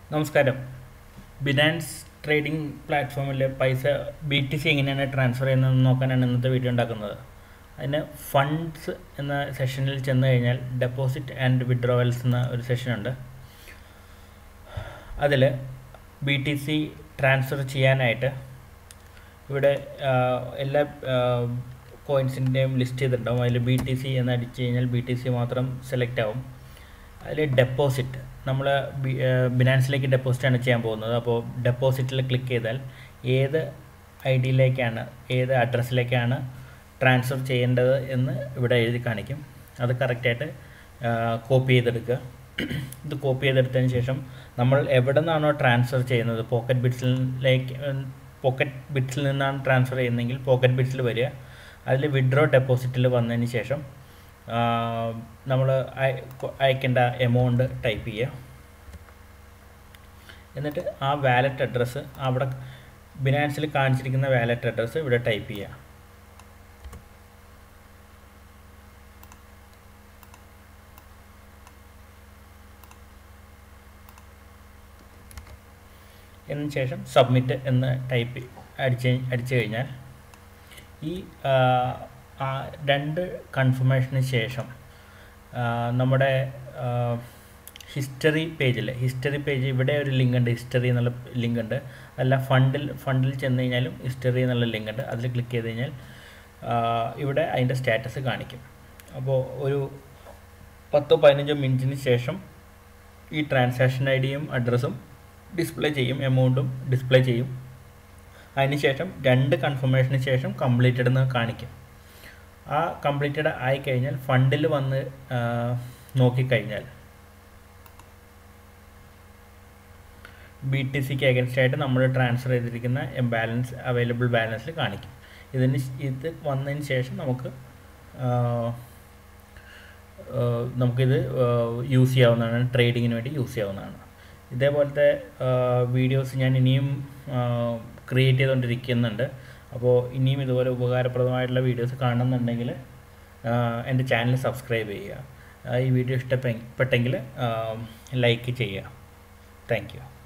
നമസ്കാരം Binance trading പ്ലാറ്റ്ഫോമിൽ പൈസ ബി ടി സി എങ്ങനെയാണ് ട്രാൻസ്ഫർ ചെയ്യുന്നതെന്ന് നോക്കാനാണ് ഇന്നത്തെ വീഡിയോ ഉണ്ടാക്കുന്നത് അതിന് ഫണ്ട്സ് എന്ന സെഷനിൽ ചെന്ന് കഴിഞ്ഞാൽ ഡെപ്പോസിറ്റ് ആൻഡ് വിഡ്രോവൽസ് എന്ന ഒരു സെഷനുണ്ട് അതിൽ ബി ടി സി ട്രാൻസ്ഫർ ചെയ്യാനായിട്ട് ഇവിടെ ആ, എല്ലാ കോയിൻസിൻ്റെയും ലിസ്റ്റ് ചെയ്തിട്ടുണ്ടാവും അതിൽ ബി ടി സി എന്ന് അടിച്ച് കഴിഞ്ഞാൽ ബി ടി സി മാത്രം സെലക്ട് ആവും അതിൽ ഡെപ്പോസിറ്റ് നമ്മൾ ബിനാൻസിലേക്ക് ഡെപ്പോസിറ്റാണ് ചെയ്യാൻ പോകുന്നത് അപ്പോൾ ഡെപ്പോസിറ്റിൽ ക്ലിക്ക് ചെയ്താൽ ഏത് ഐ ഡിയിലേക്കാണ് ഏത് അഡ്രസ്സിലേക്കാണ് ട്രാൻസ്ഫർ ചെയ്യേണ്ടത് എന്ന് ഇവിടെ എഴുതി കാണിക്കും അത് കറക്റ്റായിട്ട് കോപ്പി ചെയ്തെടുക്കുക ഇത് കോപ്പി ചെയ്തെടുത്തതിന് ശേഷം നമ്മൾ എവിടെ നിന്നാണോ ട്രാൻസ്ഫർ ചെയ്യുന്നത് പോക്കറ്റ് ബിറ്റ്സിലേക്ക് പോക്കറ്റ് ബിറ്റ്സിൽ നിന്നാണ് ട്രാൻസ്ഫർ ചെയ്യുന്നതെങ്കിൽ പോക്കറ്റ് ബിറ്റ്സിൽ വരിക അതിൽ വിഡ്രോ ഡെപ്പോസിറ്റിൽ വന്നതിന് ശേഷം നമ്മൾ അയക്കേണ്ട എമൗണ്ട് ടൈപ്പ് ചെയ്യുക എന്നിട്ട് ആ വാലറ്റ് അഡ്രസ്സ് അവിടെ ബിനാൻസിൽ കാണിച്ചിരിക്കുന്ന വാലറ്റ് അഡ്രസ്സ് ഇവിടെ ടൈപ്പ് ചെയ്യുക എന്നതിന് ശേഷം സബ്മിറ്റ് എന്ന് ടൈപ്പ് അടിച്ച് അടിച്ചു കഴിഞ്ഞാൽ ഈ ആ, ആ രണ്ട് കൺഫർമേഷന് ശേഷം ആ, നമ്മുടെ ഹിസ്റ്ററി പേജിൽ ഹിസ്റ്ററി പേജ് ഇവിടെ ഒരു ലിങ്ക് ഉണ്ട് ഹിസ്റ്ററി എന്നുള്ള ലിങ്ക് ഉണ്ട് അല്ല ഫണ്ടിൽ ഫണ്ടിൽ ചെന്ന് കഴിഞ്ഞാലും ഹിസ്റ്ററി എന്നുള്ള ലിങ്ക് ഉണ്ട് അതിൽ ക്ലിക്ക് ചെയ്ത് കഴിഞ്ഞാൽ ആ, ഇവിടെ അതിൻ്റെ സ്റ്റാറ്റസ് കാണിക്കും അപ്പോൾ ഒരു പത്തോ പതിനഞ്ചോ മിനിറ്റിന് ശേഷം ഈ ട്രാൻസാക്ഷൻ ഐ ഡിയും അഡ്രസ്സും ഡിസ്പ്ലേ ചെയ്യും എമൗണ്ടും ഡിസ്പ്ലേ ചെയ്യും അതിനുശേഷം രണ്ട് കൺഫർമേഷന് ശേഷം കംപ്ലീറ്റഡ് എന്ന് കാണിക്കും ആ കംപ്ലീറ്റഡ് ആയി കഴിഞ്ഞാൽ ഫണ്ടിൽ വന്ന് ആ, നോക്കിക്കഴിഞ്ഞാൽ ബി ടി സിക്ക് അഗൻസ്റ്റ് ആയിട്ട് നമ്മൾ ട്രാൻസ്ഫർ ചെയ്തിരിക്കുന്ന ബാലൻസ് അവൈലബിൾ ബാലൻസിൽ കാണിക്കും ഇതിന് ശ്- ഇത് വന്നതിന് ശേഷം നമുക്ക് ആ, ആ, നമുക്കിത് യൂസ് ചെയ്യാവുന്നതാണ് ട്രേഡിങ്ങിന് വേണ്ടി യൂസ് ചെയ്യാവുന്നതാണ് ഇതേപോലത്തെ വീഡിയോസ് ഞാൻ ഇനിയും ക്രിയേറ്റ് ചെയ്തുകൊണ്ടിരിക്കുന്നുണ്ട് അപ്പോൾ ഇനിയും ഇതുപോലെ ഉപകാരപ്രദമായിട്ടുള്ള വീഡിയോസ് കാണുന്നുണ്ടെങ്കിൽ എൻ്റെ ചാനൽ സബ്സ്ക്രൈബ് ചെയ്യുക ആ, ഈ വീഡിയോ ഇഷ്ടപ്പെട്ടെങ്കിൽ ലൈക്ക് ചെയ്യുക താങ്ക് യു